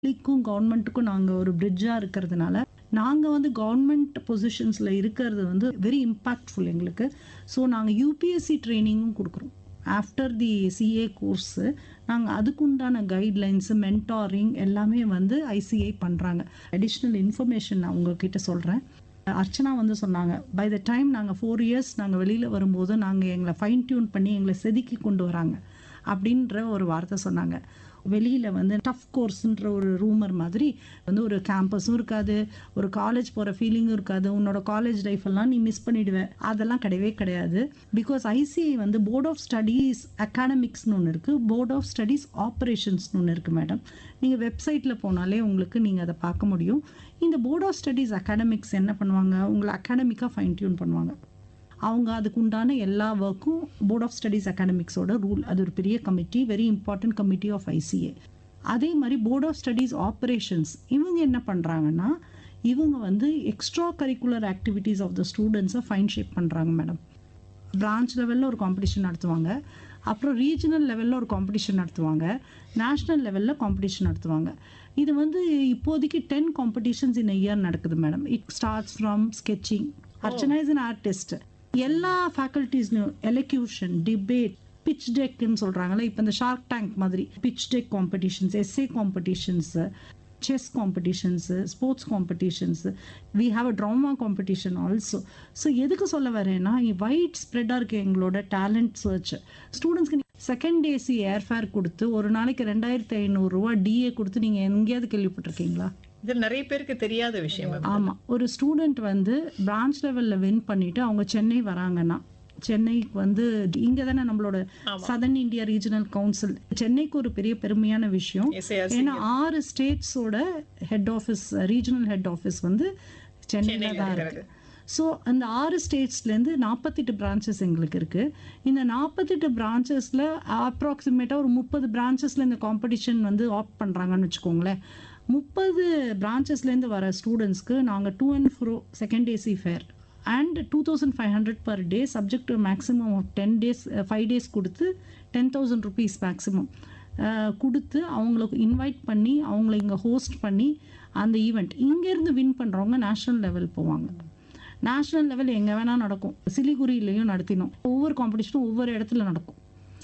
பப்ளிக்கும் கவர்மெண்ட்டுக்கும் நாங்கள் ஒரு பிரிட்ஜாக இருக்கிறதுனால நாங்கள் வந்து கவர்மெண்ட் பொசிஷன்ஸில் இருக்கிறது வந்து வெரி இம்பாக்ட்ஃபுல் எங்களுக்கு ஸோ நாங்கள் யூபிஎஸ்சி ட்ரைனிங்கும் கொடுக்குறோம் ஆஃப்டர் தி சிஏ கோர்ஸு நாங்கள் அதுக்குண்டான கைட்லைன்ஸு மென்டாரிங் எல்லாமே வந்து ஐசிஐ பண்ணுறாங்க அடிஷ்னல் இன்ஃபர்மேஷன் நான் உங்ககிட்ட சொல்கிறேன் அர்ச்சனா வந்து சொன்னாங்க பை த டைம் நாங்கள் ஃபோர் இயர்ஸ் நாங்கள் வெளியில் வரும்போது நாங்கள் எங்களை ஃபைன் டியூன் பண்ணி எங்களை செதுக்கி கொண்டு வராங்க அப்படின்ற ஒரு வார்த்தை சொன்னாங்க வெளியில் வந்து டஃப் கோர்ஸ்ன்ற ஒரு ரூமர் மாதிரி வந்து ஒரு கேம்பஸும் இருக்காது ஒரு காலேஜ் போகிற ஃபீலிங்கும் இருக்காது உன்னோட காலேஜ் லைஃப் எல்லாம் நீ மிஸ் பண்ணிடுவ அதெல்லாம் கிடையவே கிடையாது பிகாஸ் ஐசிஐ வந்து போர்ட் ஆஃப் ஸ்டடீஸ் அகாடமிக்ஸ்னு ஒன்று இருக்குது போர்ட் ஆஃப் ஸ்டடீஸ் ஆப்ரேஷன்ஸ்னு ஒன்று இருக்குது மேடம் நீங்கள் வெப்சைட்டில் போனாலே உங்களுக்கு நீங்கள் அதை பார்க்க முடியும் இந்த போர்ட் ஆஃப் ஸ்டடீஸ் அகாடமிக்ஸ் என்ன பண்ணுவாங்க உங்களை அகாடமிக்காக ஃபைன் டியூன் பண்ணுவாங்க அவங்க அதுக்கு உண்டான எல்லா ஒர்க்கும் போர்ட் ஆஃப் ஸ்டடீஸ் அகாடமிக்ஸோட ரூல் அது ஒரு பெரிய committee very important committee of ICA அதே மாதிரி போர்ட் ஆஃப் ஸ்டடீஸ் ஆப்ரேஷன்ஸ் இவங்க என்ன பண்ணுறாங்கன்னா இவங்க வந்து extra curricular activities of the ஸ்டூடெண்ட்ஸை ஃபைன் ஷேப் பண்ணுறாங்க மேடம் பிரான்ச் லெவலில் ஒரு காம்படிஷன் நடத்துவாங்க அப்புறம் ரீஜனல் லெவலில் ஒரு காம்படிஷன் நடத்துவாங்க நேஷ்னல் லெவலில் காம்படிஷன் நடத்துவாங்க இது வந்து இப்போதைக்கு டென் காம்படிஷன்ஸ் இன் இயர் நடக்குது madam it starts from sketching Archana is an artist எல்லா ஃபேக்கல்ட்டிஸ்லையும் எலக்யூஷன் டிபேட் பிச் டெக்னு சொல்கிறாங்களே இப்போ இந்த ஷார்க் டேங்க் மாதிரி pitch tech competitions essay competitions chess competitions sports competitions we have a drama competition also so எதுக்கு சொல்ல வரேன்னா வைட் ஸ்ப்ரெட்டாக இருக்குது எங்களோட டேலண்ட் சர்ச் ஸ்டூடெண்ட்ஸ்க்கு செகண்ட் ஏசி ஏர்ஃபேர் கொடுத்து ஒரு நாளைக்கு ரெண்டாயிரத்தி ஐநூறுரூவா டிஏ கொடுத்து நீங்கள் எங்கேயாவது கேள்விப்பட்டிருக்கீங்களா இது நிறைய பேருக்கு தெரியாத விஷயம் அது. ஆமாம் ஒரு ஸ்டூடெண்ட் வந்து பிரான்ச் லெவலில் வின் பண்ணிட்டு அவங்க சென்னை வராங்கன்னா சென்னைக்கு வந்து இங்கே தானே நம்மளோட சதர்ன் இந்தியா ரீஜனல் கவுன்சில் சென்னைக்கு ஒரு பெரிய பெருமையான விஷயம் SARC. ஏன்னா ஆறு ஸ்டேட்ஸோட head office regional head office வந்து சென்னையில் தான் இருக்கு ஸோ அந்த ஆறு ஸ்டேட்ஸ்லேருந்து நாற்பத்தெட்டு பிரான்ச்சஸ் எங்களுக்கு இருக்குது இந்த நாற்பத்தெட்டு பிரான்ச்சஸில் அப்ராக்சிமேட்டாக ஒரு முப்பது பிரான்ச்சஸில் இந்த காம்படிஷன் வந்து ஆப்ட் பண்ணுறாங்கன்னு வச்சுக்கோங்களேன் முப்பது பிரான்ச்சஸ்லேருந்து வர ஸ்டூடெண்ட்ஸ்க்கு நாங்கள் to and fro second AC fare and two thousand five hundred per day subject to maximum of ten days five days கொடுத்து டென் தௌசண்ட் ருபீஸ் மேக்ஸிமம் கொடுத்து அவங்களுக்கு இன்வைட் பண்ணி அவங்கள இங்கே ஹோஸ்ட் பண்ணி அந்த ஈவெண்ட் இங்கேருந்து வின் பண்ணுறவங்க நேஷ்னல் லெவல் போவாங்க நேஷ்னல் லெவல் எங்கே வேணால் நடக்கும் சிலிகுரியிலையும் நடத்தினோம் ஒவ்வொரு காம்படிஷனும் ஒவ்வொரு இடத்துல நடக்கும்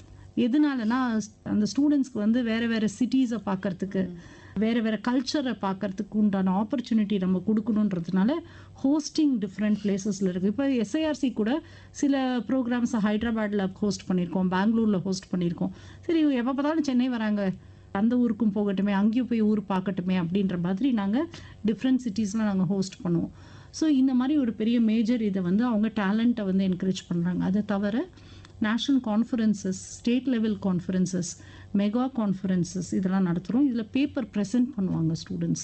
எதனாலனா அந்த ஸ்டூடெண்ட்ஸ்க்கு வந்து வேறு வேறு சிட்டிஸை பார்க்கறதுக்கு வேறு வேறு கல்ச்சரை பார்க்கறதுக்கு உண்டான ஆப்பர்ச்சுனிட்டி நம்ம கொடுக்கணுன்றதுனால ஹோஸ்டிங் டிஃப்ரெண்ட் பிளேசஸில் இருக்குது இப்போ எஸ்ஐஆர்சி கூட சில ப்ரோக்ராம்ஸை ஹைதராபாத்தில் ஹோஸ்ட் பண்ணியிருக்கோம் பெங்களூரில் ஹோஸ்ட் பண்ணியிருக்கோம் சரி எப்போ பார்த்தாலும் சென்னை வராங்க அந்த ஊருக்கும் போகட்டுமே அங்கேயும் போய் ஊர் பார்க்கட்டுமே அப்படின்ற மாதிரி நாங்கள் டிஃப்ரெண்ட் சிட்டிஸில் நாங்கள் ஹோஸ்ட் பண்ணுவோம் ஸோ இந்த மாதிரி ஒரு பெரிய மேஜர் இதை வந்து அவங்க டேலண்ட்டை வந்து என்கரேஜ் பண்ணுறாங்க அதை தவிர national conferences state level conferences mega conferences இதெல்லாம் நடத்துகிறோம் இதில் பேப்பர் ப்ரெசென்ட் பண்ணுவாங்க ஸ்டூடெண்ட்ஸ்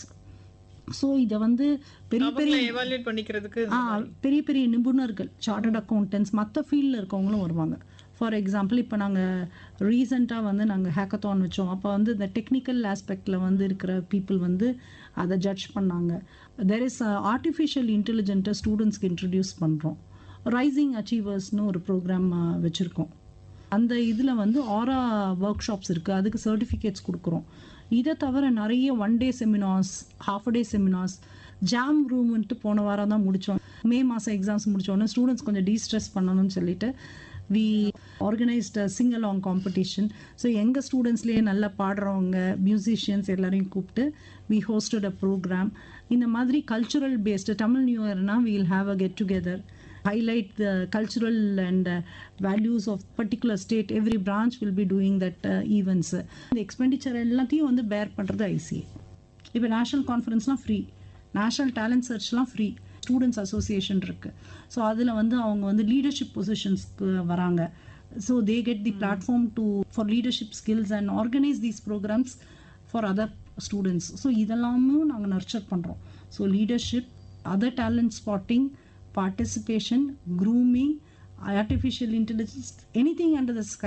ஸோ இதை வந்து பெரிய பெரிய அவங்கள எவாலுவேட் பண்ணிக்கிறதுக்கு ஆ பெரிய பெரிய நிபுணர்கள் சார்ட்டர்ட் அக்கௌண்டன்ஸ் மற்ற ஃபீல்டில் இருக்கவங்களும் வருவாங்க ஃபார் எக்ஸாம்பிள் இப்போ நாங்கள் ரீசெண்டாக வந்து நாங்கள் ஹேக்கத்தான் வச்சோம் அப்போ வந்து இந்த டெக்னிக்கல் ஆஸ்பெக்டில் வந்து இருக்கிற பீப்புள் வந்து அதை ஜட்ஜ் பண்ணாங்க தெர் இஸ் ஆர்டிஃபிஷியல் இன்டெலிஜென்ட்டை ஸ்டூடெண்ட்ஸ்க்கு இன்ட்ரடியூஸ் பண்ணுறோம் ரைசிங் அச்சீவர்ஸ்னு ஒரு ப்ரோக்ராம் வச்சுருக்கோம் அந்த இதில் வந்து ஆரா ஒர்க் ஷாப்ஸ் இருக்குது அதுக்கு சர்டிஃபிகேட்ஸ் கொடுக்குறோம் இதை தவிர நிறைய one day seminars half day seminars jam ரூம்ன்ட்டு போன வாரம் தான் முடித்தோம் மே மாதம் எக்ஸாம்ஸ் முடித்தோன்னே ஸ்டூடெண்ட்ஸ் கொஞ்சம் டீஸ்ட்ரெஸ் பண்ணணும்னு சொல்லிட்டு we organised sing along competition so எங்கள் ஸ்டூடெண்ட்ஸ்லேயே நல்லா பாடுறவங்க மியூசிஷியன்ஸ் எல்லாரையும் கூப்பிட்டு வி ஹோஸ்டட் அ ப்ரோக்ராம் இந்த மாதிரி கல்ச்சுரல் பேஸ்டு தமிழ் நியூ இயர்னா we'll have a get together highlight the cultural and uh, values of particular state every branch will be doing that uh, events இந்த expenditure எல்லாத்தையும் வந்து bear பண்ணுறது ICA இப்போ national கான்ஃபரன்ஸ்லாம் free national talent சர்ச்லாம் free students association இருக்குது so அதில் வந்து அவங்க வந்து லீடர்ஷிப் பொசிஷன்ஸ்க்கு வராங்க so they get the platform to for leadership skills and organise these programmes for other students so இதெல்லாமும் நாங்கள் நர்ச்சர் பண்ணுறோம் ஸோ leadership other talent spotting participation, grooming, artificial intelligence, anything under the sky,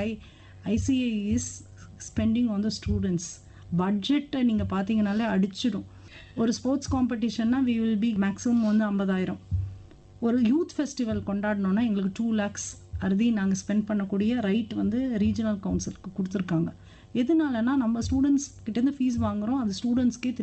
ICA is spending on the students. பட்ஜெட்டை நீங்கள் பார்த்தீங்கனாலே அடிச்சிடும் ஒரு sports காம்படிஷன்னா வி வில் பி மேக்ஸிமம் வந்து ஐம்பதாயிரம் ஒரு யூத் ஃபெஸ்டிவல் கொண்டாடணுன்னா எங்களுக்கு டூ லேக்ஸ் அறுதி நாங்கள் ஸ்பெண்ட் பண்ணக்கூடிய ரைட் வந்து ரீஜனல் கவுன்சிலுக்கு கொடுத்துருக்காங்க எதனாலனா நம்ம ஸ்டூடெண்ட்ஸ் கிட்டேருந்து ஃபீஸ் வாங்குகிறோம் அது ஸ்டூடெண்ட்ஸ்க்கே